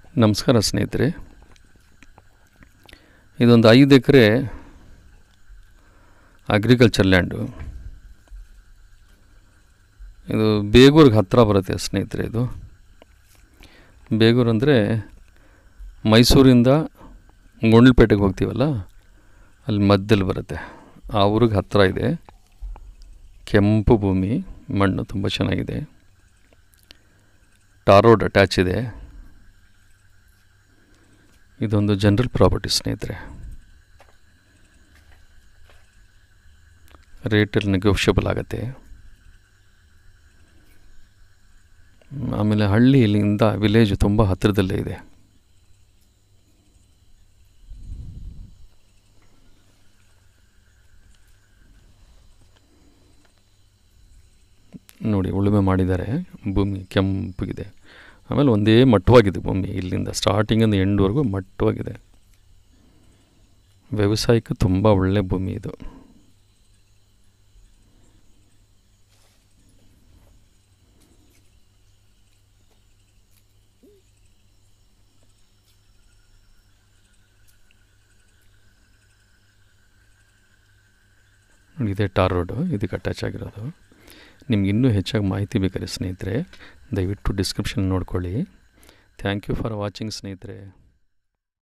ನಮಸ್ಕಾರ ಸ್ನೇಹಿತರೆ ಇದೊಂದು ಐದು ಎಕರೆ ಅಗ್ರಿಕಲ್ಚರ್ ಲ್ಯಾಂಡು ಇದು ಬೇಗೂರಿಗೆ ಹತ್ತಿರ ಬರುತ್ತೆ ಸ್ನೇಹಿತರೆ ಇದು ಬೇಗೂರು ಅಂದರೆ ಮೈಸೂರಿಂದ ಗುಂಡ್ಲುಪೇಟೆಗೆ ಹೋಗ್ತೀವಲ್ಲ ಅಲ್ಲಿ ಮಧ್ಯದಲ್ಲಿ ಬರುತ್ತೆ ಆ ಊರಿಗೆ ಹತ್ತಿರ ಇದೆ ಕೆಂಪು ಭೂಮಿ ಮಣ್ಣು ತುಂಬ ಚೆನ್ನಾಗಿದೆ ಟಾರ್ ರೋಡ್ ಅಟ್ಯಾಚ್ ಇದೆ ಇದೊಂದು ಜನರಲ್ ಪ್ರಾಪರ್ಟಿ ಸ್ನೇಹಿತರೆ ರೇಟಲ್ಲಿ ನೆಗೋಷಿಯಬಲ್ ಆಗುತ್ತೆ ಆಮೇಲೆ ಹಳ್ಳಿ ಇಲ್ಲಿಂದ ವಿಲೇಜ್ ತುಂಬ ಹತ್ತಿರದಲ್ಲೇ ಇದೆ ನೋಡಿ ಉಳುಮೆ ಮಾಡಿದ್ದಾರೆ ಭೂಮಿ ಕೆಂಪಗಿದೆ ಆಮೇಲೆ ಒಂದೇ ಮಟ್ಟವಾಗಿದೆ ಭೂಮಿ ಇಲ್ಲಿಂದ ಸ್ಟಾರ್ಟಿಂಗಿಂದ ಎಂಡ್ವರೆಗೂ ಮಟ್ಟವಾಗಿದೆ ವ್ಯವಸಾಯಕ್ಕೆ ತುಂಬ ಒಳ್ಳೆ ಭೂಮಿ ಇದು ನೋಡಿ ಇದೇ ಟಾರ್ ರೋಡು ಇದಕ್ಕೆ ಅಟ್ಯಾಚ್ ಆಗಿರೋದು ನಿಮ್ಗೆ ಇನ್ನೂ ಹೆಚ್ಚಾಗಿ ಮಾಹಿತಿ ಬೇಕಾದ್ರೆ ಸ್ನೇಹಿತರೆ ದಯವಿಟ್ಟು ಡಿಸ್ಕ್ರಿಪ್ಷನ್ ನೋಡ್ಕೊಳ್ಳಿ ಥ್ಯಾಂಕ್ ಯು ಫಾರ್ ವಾಚಿಂಗ್ ಸ್ನೇಹಿತರೆ